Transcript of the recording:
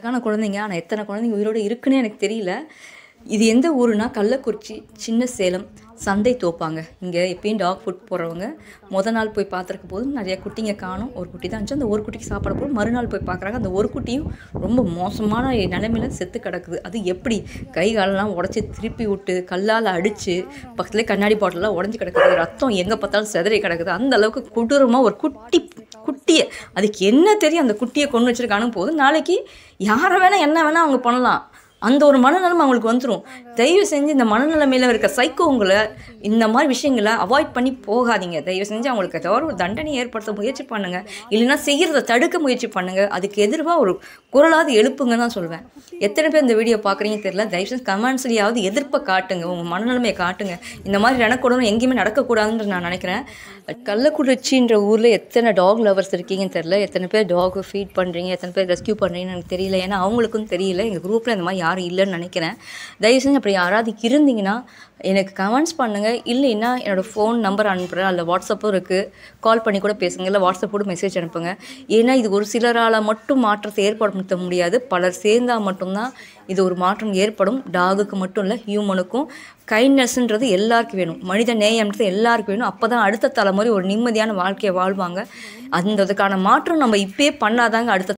அழகான குழந்தைங்க ஆனால் எத்தனை குழந்தைங்க உயிரோடு இருக்குன்னு எனக்கு தெரியல இது எந்த ஊருனா கள்ளக்குறிச்சி சின்ன சேலம் சந்தை தோப்பாங்க இங்கே எப்பயும் டாக் ஃபுட் போடுறவங்க முத நாள் போய் பார்த்துருக்க போது நிறைய குட்டிங்க காணும் ஒரு குட்டி தான் இருந்துச்சு அந்த ஒரு குட்டிக்கு சாப்பிட போது மறுநாள் போய் பார்க்குறாங்க அந்த ஒரு குட்டியும் ரொம்ப மோசமான நிலைமையில செத்து கிடக்குது அது எப்படி கை காலெல்லாம் உடச்சி திருப்பி விட்டு கல்லால் அடித்து பக்கத்துலேயே கண்ணாடி பாட்டிலெலாம் உடஞ்சி கிடக்குது ரத்தம் எங்கே பார்த்தாலும் செதறி கிடக்குது அந்த அளவுக்கு கொடூரமாக ஒரு குட்டி குட்டியை அதுக்கு என்ன தெரியும் அந்த குட்டியை கொண்டு வச்சிருக்கானு போது நாளைக்கு யாரை வேணால் என்ன வேணால் அவங்க பண்ணலாம் அந்த ஒரு மனநிலைமை அவங்களுக்கு வந்துடும் தயவு செஞ்சு இந்த மனநிலைமையில் இருக்க சைக்கோங்களை இந்த மாதிரி விஷயங்களை அவாய்ட் பண்ணி போகாதீங்க தயவு செஞ்சு அவங்களுக்கு ஏதாவது ஒரு தண்டனை ஏற்படுத்த முயற்சி பண்ணுங்க இல்லைன்னா செய்கிறத தடுக்க முயற்சி பண்ணுங்க அதுக்கு எதிர்வாக ஒரு குரலாவது எழுப்புங்கன்னு தான் சொல்வேன் எத்தனை பேர் இந்த வீடியோ பார்க்குறீங்க தெரியல தயவு செஞ்சு கமெண்ட்ஸ்லையாவது எதிர்ப்பை காட்டுங்க உங்கள் மனநிலைமையை காட்டுங்க இந்த மாதிரி நடக்கூடணும் எங்கேயுமே நடக்கக்கூடாதுன்னு நான் நினைக்கிறேன் கள்ளக்குறிச்சின்ற ஊரில் எத்தனை டாக் லவர்ஸ் இருக்கீங்கன்னு தெரியல எத்தனை பேர் டாக் ஃபீட் பண்ணுறீங்க எத்தனை பேர் ரெஸ்க்யூ பண்ணுறீங்கன்னு எனக்கு தெரியல ஏன்னா அவங்களுக்கும் தெரியல எங்கள் குரூப்பில் இந்த மாதிரி யாரும் இல்லைன்னு நினைக்கிறேன் தயவு செஞ்சு அப்படி யாராவது இருந்தீங்கன்னா எனக்கு கமெண்ட்ஸ் பண்ணுங்கள் இல்லைன்னா என்னோடய ஃபோன் நம்பர் அனுப்புகிறேன் அதில் வாட்ஸ்அப்பும் இருக்குது கால் பண்ணி கூட பேசுங்க இல்லை வாட்ஸ்அப் கூட மெசேஜ் அனுப்புங்க ஏன்னா இது ஒரு சிலரால் மட்டும் மாற்றத்தை ஏற்படுத்த முடியாது பலர் சேர்ந்தால் மட்டும்தான் இது ஒரு மாற்றம் ஏற்படும் டாகுக்கு மட்டும் இல்லை ஹியூமனுக்கும் கைண்ட்னஸ்ன்றது எல்லாருக்கும் வேணும் மனித நேயம்ன்றது எல்லாருக்கும் வேணும் அப்போ தான் அடுத்த தலைமுறை ஒரு நிம்மதியான வாழ்க்கையை வாழ்வாங்க அந்த அதுக்கான மாற்றம் நம்ம இப்பயே பண்ணாதாங்க அடுத்த